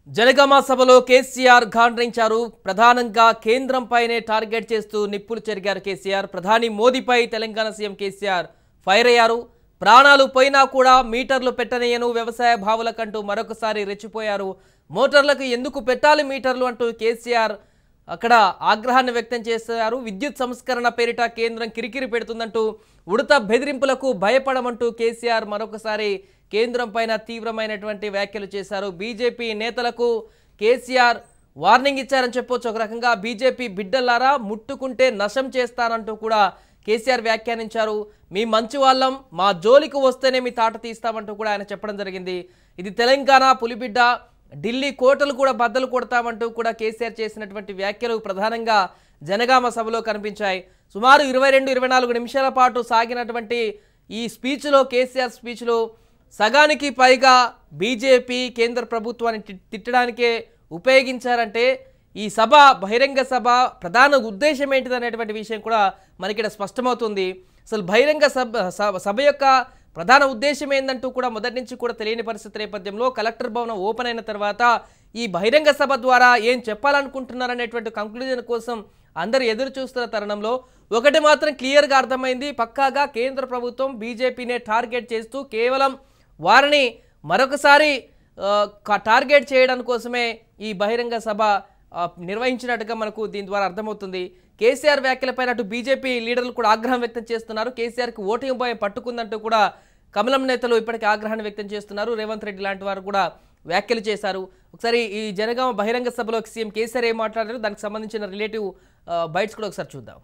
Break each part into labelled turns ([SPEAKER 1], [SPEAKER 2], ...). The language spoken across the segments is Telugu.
[SPEAKER 1] జనగామ సభలో కేసీఆర్ గాండ్రించారు ప్రధానంగా కేంద్రంపైనే టార్గెట్ చేస్తూ నిప్పులు చెరిగారు కేసీఆర్ ప్రధాని మోదీపై తెలంగాణ సీఎం కేసీఆర్ ఫైర్ అయ్యారు ప్రాణాలు పోయినా కూడా మీటర్లు పెట్టనీయను వ్యవసాయ భావులకంటూ మరొకసారి రెచ్చిపోయారు మోటార్లకు ఎందుకు పెట్టాలి మీటర్లు అంటూ కేసీఆర్ అక్కడ ఆగ్రహాన్ని వ్యక్తం చేశారు విద్యుత్ సంస్కరణ పేరిట కేంద్రం కిరికిరి పెడుతుందంటూ ఉడత బెదిరింపులకు భయపడమంటూ కేసీఆర్ మరొకసారి కేంద్రం పైన తీవ్రమైనటువంటి వ్యాఖ్యలు చేశారు బీజేపీ నేతలకు కేసీఆర్ వార్నింగ్ ఇచ్చారని చెప్పొచ్చు ఒక రకంగా బీజేపీ బిడ్డలారా ముట్టుకుంటే నశం చేస్తానంటూ కూడా కేసీఆర్ వ్యాఖ్యానించారు మీ మంచి వాళ్ళం మా జోలికి వస్తేనే మీ తాట తీస్తామంటూ కూడా ఆయన చెప్పడం జరిగింది ఇది తెలంగాణ పులిబిడ్డ ఢిల్లీ కోటలు కూడా బద్దలు కొడతామంటూ కూడా కేసీఆర్ చేసినటువంటి వ్యాఖ్యలు ప్రధానంగా జనగామ సభలో కనిపించాయి సుమారు ఇరవై రెండు ఇరవై నాలుగు నిమిషాల పాటు సాగినటువంటి ఈ స్పీచ్లో కేసీఆర్ స్పీచ్లో సగానికి పైగా బీజేపీ కేంద్ర ప్రభుత్వాన్ని తి- తిట్టడానికే ఉపయోగించారంటే ఈ సభ బహిరంగ సభ ప్రధాన ఉద్దేశం ఏంటిదనేటువంటి విషయం కూడా మనకి స్పష్టమవుతుంది అసలు బహిరంగ సభ సభ- సభ యొక్క ప్రధాన ఉద్దేశం ఏందంటూ కూడా మొదటి నుంచి కూడా తెలియని పరిస్థితి నేపథ్యంలో కలెక్టర్ భవనం ఓపెన్ అయిన తర్వాత ఈ బహిరంగ సభ ద్వారా ఏం చెప్పాలనుకుంటున్నారనేటువంటి కంక్లూజన్ కోసం అందరు ఎదురు చూస్తున్న తరుణంలో ఒకటి మాత్రం క్లియర్గా అర్థమైంది పక్కాగా కేంద్ర ప్రభుత్వం బీజేపీనే టార్గెట్ చేస్తూ కేవలం వారిని మరొకసారి ఆ, క- టార్గెట్ చేయడం కోసమే ఈ బహిరంగ సభ ఆ, నిర్వహించినట్టుగా మనకు దీని ద్వారా అర్థమవుతుంది కేసీఆర్ వ్యాఖ్యలపైన అటు బీజేపీ లీడర్లు కూడా ఆగ్రహం వ్యక్తం చేస్తున్నారు కేసీఆర్కి ఓటింగ్ భయం పట్టుకుందంటూ కూడా కమలం నేతలు ఇప్పటికే ఆగ్రహాన్ని వ్యక్తం చేస్తున్నారు రేవంత్ రెడ్డి లాంటి వారు కూడా వ్యాఖ్యలు చేశారు ఒకసారి ఈ జనగామ బహిరంగ సభలో సీఎం కేసీఆర్ ఏం మాట్లాడారు దానికి సంబంధించిన రిలేటివ్ బైట్స్ కూడా ఒకసారి చూద్దాం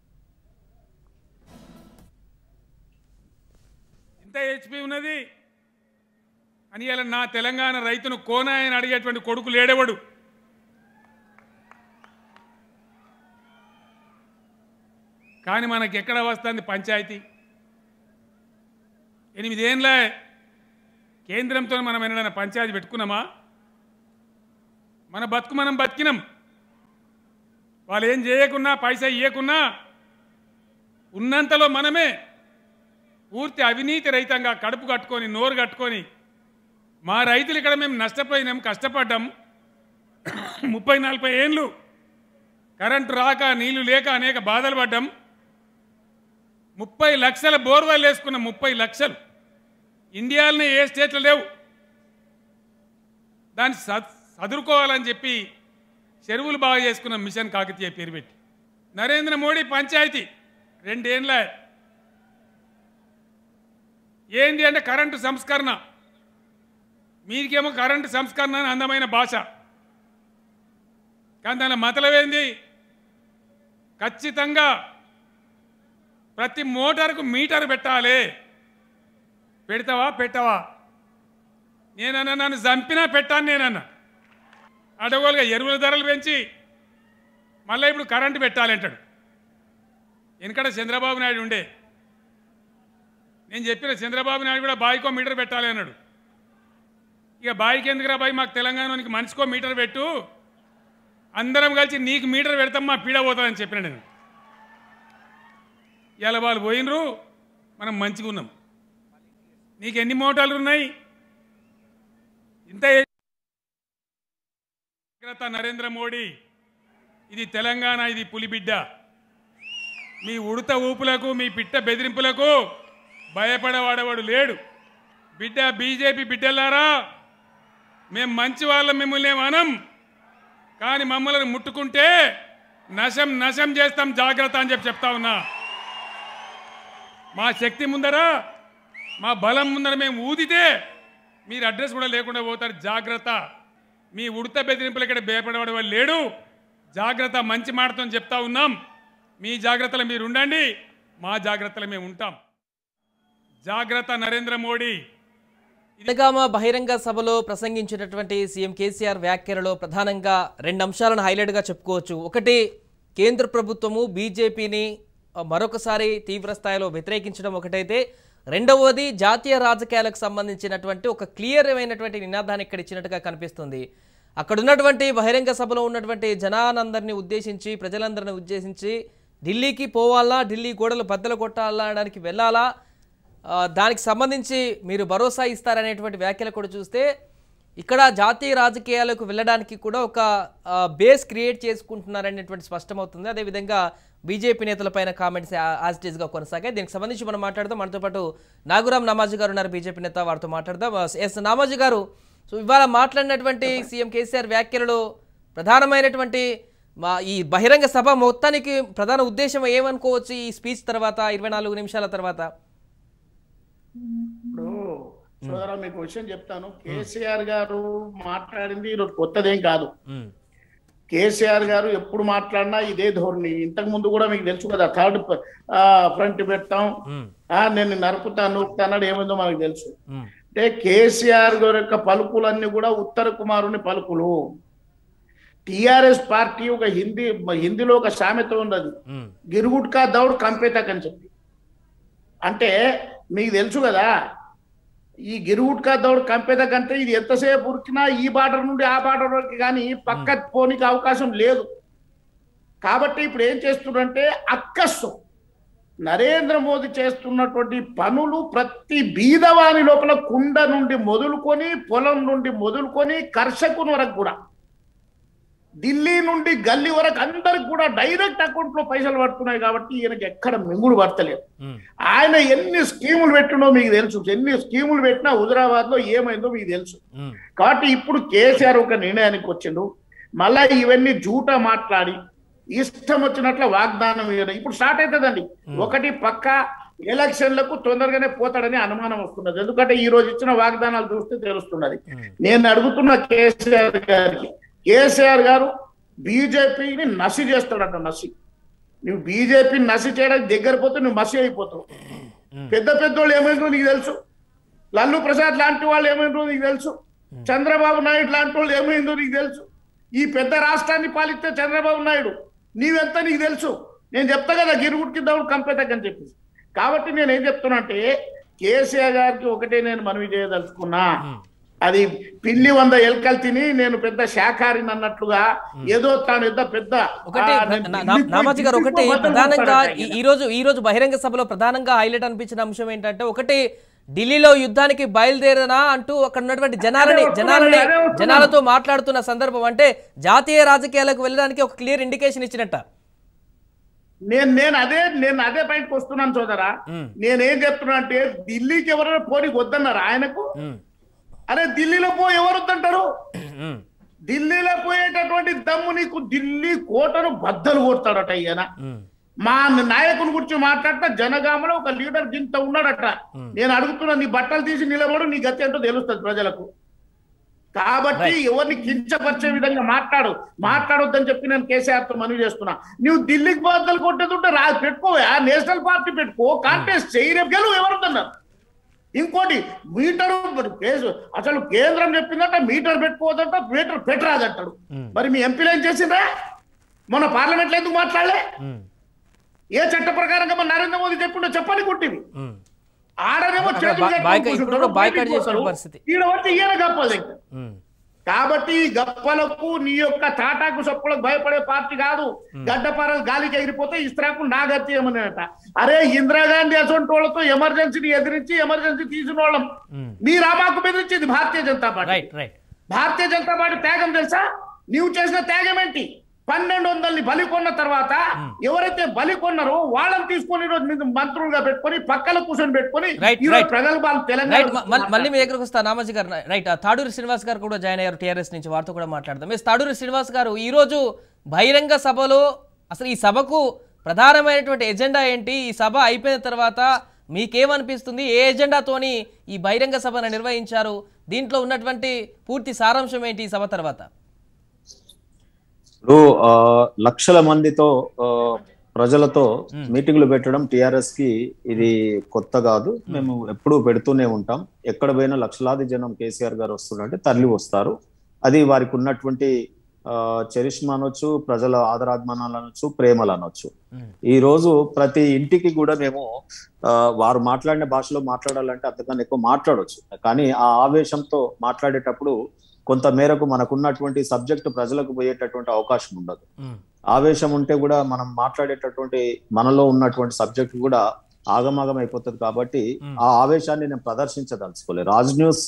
[SPEAKER 2] ఇంత హెచ్పి ఉన్నది అని ఇలా నా తెలంగాణ రైతును కోనాయని అడిగేటువంటి కొడుకు లేడేవాడు కానీ మనకి ఎక్కడ వస్తుంది పంచాయతీ ఎనిమిదేళ్ళ కేంద్రంతో మనం ఏమైనా పంచాయతీ పెట్టుకున్నామా మన బతుకు మనం బతికినాం వాళ్ళు ఏం చేయకున్నా పైసా ఇవ్వకున్నా ఉన్నంతలో మనమే పూర్తి అవినీతి రహితంగా కడుపు కట్టుకొని నోరు కట్టుకొని మా రైతులు ఇక్కడ మేము నష్టపోయినాం కష్టపడ్డాం ముప్పై నలభై ఏండ్లు కరెంటు రాక నీళ్లు లేక అనేక బాధలు పడ్డాం ముప్పై లక్షల బోర్వెల్ వేసుకున్న ముప్పై లక్షలు ఇండియాలోనే ఏ స్టేట్లో లేవు దాన్ని సద్ చదువుకోవాలని చెప్పి చెరువులు బాగా చేసుకున్న మిషన్ కాకతీయ పేరు పెట్టి నరేంద్ర మోడీ పంచాయతీ రెండేళ్ళ ఏంది అంటే కరెంటు సంస్కరణ మీకేమో కరెంటు సంస్కరణ అని అందమైన భాష కానీ దాని మతలవేంది ఖచ్చితంగా ప్రతి మోటార్కు మీటర్ పెట్టాలి పెడతావా పెట్టవా నేనన్నా నన్ను చంపినా పెట్టాను నేనన్నా అడగోలుగా ఎరువుల ధరలు పెంచి మళ్ళీ ఇప్పుడు కరెంటు పెట్టాలంటాడు వెనకడ చంద్రబాబు నాయుడు ఉండే నేను చెప్పిన చంద్రబాబు నాయుడు కూడా బాయికో మీటర్ పెట్టాలి అన్నాడు ఇక బాయికి ఎందుకురా బాయి మాకు తెలంగాణకి మనిషికో మీటర్ పెట్టు అందరం కలిసి నీకు మీటర్ పెడతాం మా పీడ పోతుందని చెప్పిన నేను ఇలా వాళ్ళు పోయినరు మనం మంచిగా ఉన్నాం నీకు ఎన్ని మోటార్లు ఉన్నాయి ఇంత జాగ్రత్త నరేంద్ర మోడీ ఇది తెలంగాణ ఇది పులిబిడ్డ మీ ఉడత ఊపులకు మీ పిట్ట బెదిరింపులకు భయపడవాడవాడు లేడు బిడ్డ బీజేపీ బిడ్డలారా మేము మంచి వాళ్ళం మిమ్మల్ని ఏం అనం కానీ మమ్మల్ని ముట్టుకుంటే నశం నశం చేస్తాం జాగ్రత్త అని చెప్పి చెప్తా ఉన్నా మా శక్తి ముందర మా బలం ముందర మేము ఊదితే మీరు అడ్రస్ కూడా లేకుండా పోతారు జాగ్రత్త మీ ఉడత బెదిరింపులు ఇక్కడ భయపడేవాడు వాళ్ళు లేడు జాగ్రత్త మంచి మాటతో చెప్తా ఉన్నాం మీ జాగ్రత్తలో మీరు ఉండండి మా జాగ్రత్తలో మేము ఉంటాం జాగ్రత్త నరేంద్ర మోడీ
[SPEAKER 1] జనగామ బహిరంగ సభలో ప్రసంగించినటువంటి సీఎం కేసీఆర్ వ్యాఖ్యలలో ప్రధానంగా రెండు అంశాలను హైలైట్గా చెప్పుకోవచ్చు ఒకటి కేంద్ర ప్రభుత్వము బీజేపీని మరొకసారి తీవ్ర స్థాయిలో వ్యతిరేకించడం ఒకటైతే రెండవది జాతీయ రాజకీయాలకు సంబంధించినటువంటి ఒక క్లియర్ అయినటువంటి నినాదాన్ని ఇక్కడ ఇచ్చినట్టుగా కనిపిస్తుంది అక్కడ ఉన్నటువంటి బహిరంగ సభలో ఉన్నటువంటి జనానందరినీ ఉద్దేశించి ప్రజలందరిని ఉద్దేశించి ఢిల్లీకి పోవాలా ఢిల్లీ గోడలు బద్దలు కొట్టాలా అనడానికి వెళ్ళాలా ఆ, దానికి సంబంధించి మీరు భరోసా ఇస్తారనేటువంటి వ్యాఖ్యలు కూడా చూస్తే ఇక్కడ జాతీయ రాజకీయాలకు వెళ్ళడానికి కూడా ఒక ఆ, బేస్ క్రియేట్ చేసుకుంటున్నారనేటువంటి స్పష్టమవుతుంది అదేవిధంగా బీజేపీ నేతలపైన కామెంట్స్ యాజ్ ఇట్ ఈస్గా కొనసాగాయి దీనికి సంబంధించి మనం మాట్లాడదాం మనతో పాటు నాగురాం నామాజీ గారు ఉన్నారు బీజేపీ నేత వారితో మాట్లాడదాం ఎస్ నామాజీ గారు సో ఇవాళ మాట్లాడినటువంటి సీఎం కేసీఆర్ వ్యాఖ్యలలో ప్రధానమైనటువంటి మా ఈ బహిరంగ సభ మొత్తానికి ప్రధాన ఉద్దేశం ఏమనుకోవచ్చు ఈ స్పీచ్ తర్వాత ఇరవై నాలుగు నిమిషాల తర్వాత
[SPEAKER 3] ఇప్పుడు సోదరా మీకు విషయం చెప్తాను కేసీఆర్ గారు మాట్లాడింది ఈరోజు కొత్తదేం కాదు
[SPEAKER 1] ఉమ్,
[SPEAKER 3] కేసీఆర్ గారు ఎప్పుడు మాట్లాడినా ఇదే ధోరణి ఇంతకు ముందు కూడా మీకు తెలుసు కదా థర్డ్ ఫ్రంట్ పెడతాం
[SPEAKER 1] ఉమ్,
[SPEAKER 3] ఆ, నేను నరుకుతాను నూకుతా అన్నాడు ఏమైందో మనకు తెలుసు
[SPEAKER 1] ఉమ్,
[SPEAKER 3] అంటే కేసీఆర్ గారి యొక్క పలుకులన్నీ కూడా ఉత్తర కుమారుని పలుకులు టిఆర్ఎస్ పార్టీ ఒక హిందీ హిందీలో ఒక సామెత ఉన్నది
[SPEAKER 1] ఉమ్,
[SPEAKER 3] గిరుగుట్కా దౌడ్ కంపేతక్ అని చెప్పి అంటే మీకు తెలుసు కదా ఈ గిరుగుట్కా దౌడ్ కంపేతక్ అంటే ఇది ఎంతసేపు ఉరికినా ఈ బార్డర్ నుండి ఆ బార్డర్ వరకు కానీ పక్క పోనీకి అవకాశం లేదు కాబట్టి ఇప్పుడు ఏం చేస్తున్నారంటే అక్కస్సు నరేంద్ర మోదీ చేస్తున్నటువంటి పనులు ప్రతి బీదవాని లోపల కుండ నుండి మొదలుకొని పొలం నుండి మొదలుకొని కర్షకుని వరకు కూడా ఢిల్లీ నుండి గల్లీ వరకు అందరికి కూడా డైరెక్ట్ అకౌంట్ లో పైసలు పడుతున్నాయి కాబట్టి ఈయనకి ఎక్కడ మింగుడు పడతలేదు
[SPEAKER 1] ఉమ్,
[SPEAKER 3] ఆయన ఎన్ని స్కీములు పెట్టినో మీకు తెలుసు ఎన్ని స్కీములు పెట్టినా హుజరాబాద్ లో ఏమైందో మీకు తెలుసు
[SPEAKER 1] ఉమ్,
[SPEAKER 3] కాబట్టి ఇప్పుడు కేసీఆర్ ఒక నిర్ణయానికి వచ్చిండు మళ్ళా ఇవన్నీ జూట మాట్లాడి ఇష్టం వచ్చినట్లు వాగ్దానం ఇవ్వడం ఇప్పుడు స్టార్ట్ అవుతుందండి ఒకటి పక్క ఎలక్షన్లకు తొందరగానే పోతాడని అనుమానం వస్తున్నది ఎందుకంటే ఈ రోజు ఇచ్చిన వాగ్దానాలు చూస్తే తెలుస్తున్నది
[SPEAKER 1] ఉమ్.
[SPEAKER 3] నేను అడుగుతున్న కేసీఆర్ గారికి కేసీఆర్ గారు బీజేపీని నసి చేస్తాడట నసి నువ్వు బీజేపీని నసి చేయడానికి దగ్గర పోతే నువ్వు మసి అయిపోతావు పెద్ద పెద్దోళ్ళు ఏమైందో నీకు తెలుసు లల్లు ప్రసాద్ లాంటి వాళ్ళు ఏమైందో నీకు తెలుసు చంద్రబాబు నాయుడు లాంటి వాళ్ళు ఏమైందో నీకు తెలుసు ఈ పెద్ద రాష్ట్రాన్ని పాలిస్తే చంద్రబాబు నాయుడు నీవెంత నీకు తెలుసు నేను చెప్తా కదా గిరుగుడికి దౌడు కంపేతకని చెప్పేసి కాబట్టి నేను ఏం చెప్తున్నా అంటే కేసీఆర్ గారికి ఒకటే నేను మనవి చేయదలుచుకున్నా అది పిల్లి వంద ఎలకలు తిని నేను పెద్ద శాఖారిని అన్నట్లుగా ఏదో తాను ఏదో పెద్ద
[SPEAKER 1] ఒకటి
[SPEAKER 3] ఆ, నేను
[SPEAKER 1] నా- నా-
[SPEAKER 3] ఢిల్లీకి
[SPEAKER 1] నామాజీ గారు
[SPEAKER 3] పోయి
[SPEAKER 1] ఒకటి
[SPEAKER 3] ఢిల్లీకి
[SPEAKER 1] ప్రధానంగా
[SPEAKER 3] పోతాడట
[SPEAKER 1] ఈ-
[SPEAKER 3] ఈయన.
[SPEAKER 1] ఈ రోజు ఈ రోజు బహిరంగ సభలో ప్రధానంగా హైలైట్ అనిపించిన అంశం ఏంటంటే ఒకటి ఢిల్లీలో యుద్ధానికి బయలుదేరనా అంటూ అక్కడ ఉన్నటువంటి జనాలని
[SPEAKER 3] అదే వస్తున్నాను,
[SPEAKER 1] జనాలని
[SPEAKER 3] అదే వస్తున్నాను.
[SPEAKER 1] జనాలతో మాట్లాడుతున్న సందర్భం అంటే జాతీయ రాజకీయాలకు వెళ్ళడానికి ఒక క్లియర్ ఇండికేషన్ ఇచ్చినట్ట
[SPEAKER 3] నేను నేను అదే నేను అదే పాయింట్కి వస్తున్నాను సోదరా
[SPEAKER 1] ఉమ్,
[SPEAKER 3] నేనేం చెప్తున్నా అంటే ఢిల్లీకి ఎవరైనా పోనీకి వద్దన్నారు ఆయనకు
[SPEAKER 1] ఉమ్,
[SPEAKER 3] అరే ఢిల్లీలో పో ఎవరు వద్దంటారు
[SPEAKER 1] ఉమ్,
[SPEAKER 3] ఢిల్లీలో పోయేటటువంటి దమ్ము నీకు ఢిల్లీ కోటను బద్దలు కొడతాడట ఈయన
[SPEAKER 1] ఉమ్,
[SPEAKER 3] మా నాయకుని గురించి మాట్లాడితే జనగామలో ఒక లీడర్ గింత ఉన్నాడట
[SPEAKER 1] Hmm.
[SPEAKER 3] నేను అడుగుతున్నా నీ బట్టలు తీసి నిలబడు నీ గతి ఏంటో తెలుస్తుంది ప్రజలకు కాబట్టి ఎవరిని కించపరిచే విధంగా మాట్లాడు మాట్లాడొద్దని చెప్పి నేను కేసీఆర్ తో మనవి చేస్తున్నా నువ్వు ఢిల్లీకి బద్దలు కొట్టేది రా పెట్టుకోవా నేషనల్ పార్టీ పెట్టుకో కాంటెస్ట్ చేయి రేపు గెలువు ఎవరుతున్నారు ఇంకోటి మీటరు మరి కేసు అసలు కేంద్రం చెప్పిందంట మీటర్ పెట్టుకోవద్దంట మీటర్ పెట్టరాదంటాడు
[SPEAKER 1] Hmm.
[SPEAKER 3] మరి మీ ఎంపీలు ఏం చేసిండ్రా మొన్న పార్లమెంట్ లో ఎందుకు మాట్లాడలే
[SPEAKER 1] ఉమ్,
[SPEAKER 3] ఏ చట్ట ప్రకారంగా మన నరేంద్ర మోదీ చెప్పిండో చెప్పని కొట్టివి
[SPEAKER 1] ఉమ్,
[SPEAKER 3] ఆడనేమో
[SPEAKER 1] అక్కడ
[SPEAKER 3] చేతులు
[SPEAKER 1] బా-
[SPEAKER 3] కట్టుకొని
[SPEAKER 1] బాయ్కా- ఇప్పుడు
[SPEAKER 3] కూర్చుంటారు,
[SPEAKER 1] కూడా బాయ్కాట్
[SPEAKER 3] బయటికి
[SPEAKER 1] చేసిన
[SPEAKER 3] పోతారు.
[SPEAKER 1] పరిస్థితి.
[SPEAKER 3] ఈడ వచ్చి ఈయన గప్పలు ఇంకా
[SPEAKER 1] ఉమ్,
[SPEAKER 3] కాబట్టి ఈ గప్పలకు నీ యొక్క తాటాకు సప్పులకు భయపడే పార్టీ కాదు గడ్డపారలు గాలికి ఎగిరిపోతే ఇస్త్రాకు నా గతి ఏమన్నట అరే ఇందిరాగాంధీ అసొంటి వాళ్ళతో ఎమర్జెన్సీని ఎదిరించి ఎమర్జెన్సీ తీసిన వాళ్ళం
[SPEAKER 1] ఉమ్.
[SPEAKER 3] మీ రామాకు బెదిరించింది Bharatiya Janata party
[SPEAKER 1] right right
[SPEAKER 3] Bharatiya Janata party త్యాగం తెలుసా నీవు చేసిన త్యాగం ఏంటి పన్నెండు వందలని బలి కొన్న తర్వాత ఎవరైతే బలి కొన్నారో వాళ్ళని తీసుకొని ఈ రోజు మీరు మంత్రులుగా పెట్టుకొని పక్కన కూర్చొని పెట్టుకొని
[SPEAKER 1] Right,
[SPEAKER 3] ఈ రోజు
[SPEAKER 1] right.
[SPEAKER 3] ప్రజలు వాళ్ళు
[SPEAKER 1] రైట్
[SPEAKER 3] తెలంగాణ
[SPEAKER 1] మ- మళ్ళీ- మళ్ళీ మీ దగ్గరకు వస్తా నామాజీ గారు రైట్ ఆ తాడూరి శ్రీనివాస్ గారు కూడా జాయిన్ అయ్యారు టీఆర్ఎస్ నుంచి వారితో కూడా మాట్లాడదాం ఎస్ తాడూరి శ్రీనివాస్ గారు ఈ రోజు బహిరంగ సభలో అసలు ఈ సభకు ప్రధానమైనటువంటి ఎజెండా ఏంటి ఈ సభ అయిపోయిన తర్వాత మీకేమనిపిస్తుంది ఏ ఎజెండాతోని ఈ బహిరంగ సభను నిర్వహించారు దీంట్లో ఉన్నటువంటి పూర్తి సారాంశం ఏంటి ఈ సభ తర్వాత
[SPEAKER 4] ఇప్పుడు ఆ, లక్షల మందితో ఆ, ప్రజలతో మీటింగ్లు పెట్టడం టిఆర్ఎస్ కి ఇది కొత్త కాదు మేము ఎప్పుడూ పెడుతూనే ఉంటాం ఎక్కడ పోయినా లక్షలాది జనం కేసీఆర్ గారు వస్తుంటే తరలి వస్తారు అది వారికి ఉన్నటువంటి ఆ, చరిష్మా అనొచ్చు ప్రజల ఆదరాభిమానాలు అనొచ్చు ప్రేమలు అనొచ్చు
[SPEAKER 1] ఉమ్,
[SPEAKER 4] ఈ రోజు ప్రతి ఇంటికి కూడా మేము ఆ, వారు మాట్లాడిన భాషలో మాట్లాడాలంటే అంతకన్నా ఎక్కువ మాట్లాడవచ్చు కానీ ఆ ఆవేశంతో మాట్లాడేటప్పుడు కొంత మేరకు మనకున్నటువంటి సబ్జెక్ట్ ప్రజలకు పోయేటటువంటి అవకాశం ఉండదు
[SPEAKER 1] ఉమ్,
[SPEAKER 4] ఆవేశం ఉంటే కూడా మనం మాట్లాడేటటువంటి మనలో ఉన్నటువంటి సబ్జెక్ట్ కూడా ఆగమాగం అయిపోతుంది కాబట్టి
[SPEAKER 1] Hmm.
[SPEAKER 4] ఆ ఆవేశాన్ని నేను ప్రదర్శించదలుచుకోలేదు రాజ్ న్యూస్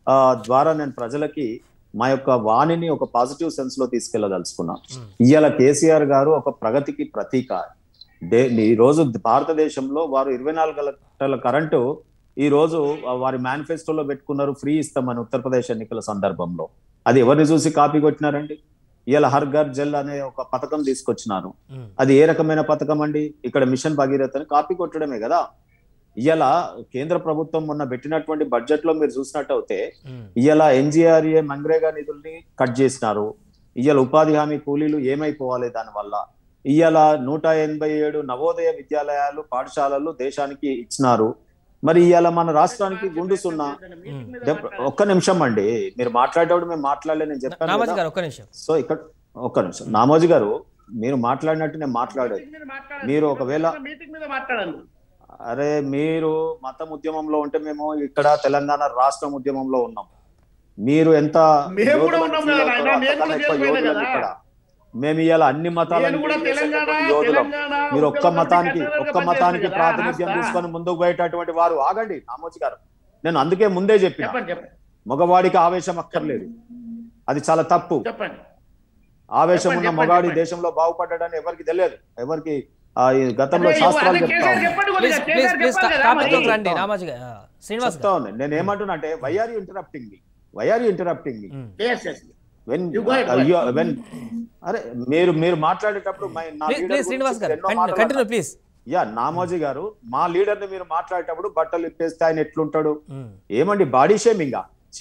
[SPEAKER 4] ఆ, ద్వారా నేను ప్రజలకి మా యొక్క వాణిని ఒక పాజిటివ్ సెన్స్ లో తీసుకెళ్లదలుచుకున్నా ఇవాళ కేసీఆర్ గారు ఒక ప్రగతికి ప్రతీక దే ఈ రోజు భారతదేశంలో వారు ఇరవై నాలుగు గంటల కరెంటు ఈ రోజు వారి మేనిఫెస్టోలో పెట్టుకున్నారు ఫ్రీ ఇస్తామని ఉత్తరప్రదేశ్ ఎన్నికల సందర్భంలో అది ఎవరిని చూసి కాపీ కొట్టినారండి ఇవాళ హర్ ఘర్ జల్ అనే ఒక పథకం తీసుకొచ్చినారు
[SPEAKER 1] ఉమ్,
[SPEAKER 4] అది ఏ రకమైన పథకం అండి ఇక్కడ మిషన్ భగీరథ అని కాపీ కొట్టడమే కదా ఇవాళ కేంద్ర ప్రభుత్వం మొన్న పెట్టినటువంటి బడ్జెట్ లో మీరు చూసినట్టయితే
[SPEAKER 1] ఉమ్,
[SPEAKER 4] ఇవాళ ఎన్జిఆర్ఏ మన్రేగా నిధుల్ని కట్ చేసినారు ఇవాళ ఉపాధి హామీ కూలీలు ఏమైపోవాలి దానివల్ల ఇవాళ నూట ఎనభై ఏడు నవోదయ విద్యాలయాలు పాఠశాలలు దేశానికి ఇచ్చినారు మరి ఇవాళ మన రాష్ట్రానికి గుండు సున్నా డెప్- ఒక్క నిమిషం అండి మీరు మాట్లాడేటప్పుడు మేము మాట్లాడలే నేను చెప్పాను
[SPEAKER 1] నామాజీ
[SPEAKER 4] కదా.
[SPEAKER 1] గారు ఒక్క నిమిషం
[SPEAKER 4] సో ఇక్కడ ఒక్క నిమిషం నామోజీ గారు మీరు మాట్లాడినట్టు నేను మాట్లాడేది మీరు ఒకవేళ-
[SPEAKER 3] మీటింగ్ మీద మాట్లాడండి
[SPEAKER 4] అరే మీరు మతం ఉద్యమంలో ఉంటే మేము ఇక్కడ తెలంగాణ రాష్ట్రం ఉద్యమంలో ఉన్నాం మీరు ఎంత
[SPEAKER 3] మేము కూడా
[SPEAKER 4] యోధులని
[SPEAKER 3] ఉన్నాం
[SPEAKER 4] feel
[SPEAKER 3] కదా
[SPEAKER 4] అవుతారో
[SPEAKER 3] నాయనా, నేను
[SPEAKER 4] అంతకన్నా
[SPEAKER 3] కూడా
[SPEAKER 4] ఎక్కువ
[SPEAKER 3] చేరిపోయినా
[SPEAKER 4] యోధులం
[SPEAKER 3] కదా.
[SPEAKER 4] ఇక్కడ మేము ఇవాళ అన్ని మతాలను
[SPEAKER 3] నేను కూడా
[SPEAKER 4] deal
[SPEAKER 3] తెలంగాణ
[SPEAKER 4] చేసేటువంటి యోధులం
[SPEAKER 3] తెలంగాణ
[SPEAKER 4] మీరు ఒక్క
[SPEAKER 3] ఉద్యమ
[SPEAKER 4] మతానికి
[SPEAKER 3] కట్టడలుగా
[SPEAKER 4] ఒక్క మతానికి
[SPEAKER 3] పనిచేసింది కదా,
[SPEAKER 4] ప్రాతినిధ్యం
[SPEAKER 3] రాస్తా.
[SPEAKER 4] తీసుకొని ముందుకు పోయేటటువంటి వారు ఆగండి నామోజీ గారు నేను అందుకే ముందే చెప్పిన
[SPEAKER 3] చెప్పండి చెప్పండి
[SPEAKER 4] మగవాడికి ఆవేశం అక్కర్లేదు అది చాలా తప్పు
[SPEAKER 3] చెప్పండి
[SPEAKER 4] ఆవేశం
[SPEAKER 3] చెప్పండి,
[SPEAKER 4] ఉన్న
[SPEAKER 3] చెప్పండి,
[SPEAKER 4] మగాడి
[SPEAKER 3] చెప్పండి.
[SPEAKER 4] దేశంలో బాగుపడ్డాడని ఎవరికి తెలియదు ఎవరికి ఆ, ఈ గతంలో
[SPEAKER 3] అదే,
[SPEAKER 4] శాస్త్రాలు
[SPEAKER 3] అదే
[SPEAKER 4] చెప్తా
[SPEAKER 3] కేసీఆర్
[SPEAKER 4] ఉన్నాయి.
[SPEAKER 3] చెప్పండి
[SPEAKER 1] ప్లీజ్
[SPEAKER 3] కొద్దిగా,
[SPEAKER 1] ప్లీజ్
[SPEAKER 3] కేసీఆర్
[SPEAKER 1] ప్లీజ్
[SPEAKER 3] చెప్పాలి కదా
[SPEAKER 1] టాపిక్
[SPEAKER 3] మరి.
[SPEAKER 1] రండి నామాజీ గారు ఆ, శ్రీనివాస్
[SPEAKER 4] చెప్తా
[SPEAKER 1] గారు
[SPEAKER 4] ఉంది నేను ఏమంటున్నా అంటే why are you interrupting me why are you interrupting me
[SPEAKER 1] um.
[SPEAKER 3] Yes, yes.
[SPEAKER 4] When
[SPEAKER 3] You go ahead, go ahead.
[SPEAKER 4] When అరే మీరు మీరు మాట్లాడేటప్పుడు మై- నా
[SPEAKER 1] ప్లీజ్
[SPEAKER 4] leader
[SPEAKER 1] ప్లీజ్
[SPEAKER 4] గురించి
[SPEAKER 1] శ్రీనివాస్ గారు
[SPEAKER 4] ఎన్నో మాటలు
[SPEAKER 1] కంటిన్యూ
[SPEAKER 4] అన్నా.
[SPEAKER 1] ప్లీజ్
[SPEAKER 4] యా నామోజీ గారు మా లీడర్ ని మీరు మాట్లాడేటప్పుడు బట్టలు ఇప్పేస్తే ఆయన ఎట్లుంటాడు
[SPEAKER 1] ఉమ్,
[SPEAKER 4] ఏమండి బాడీ షేమింగ్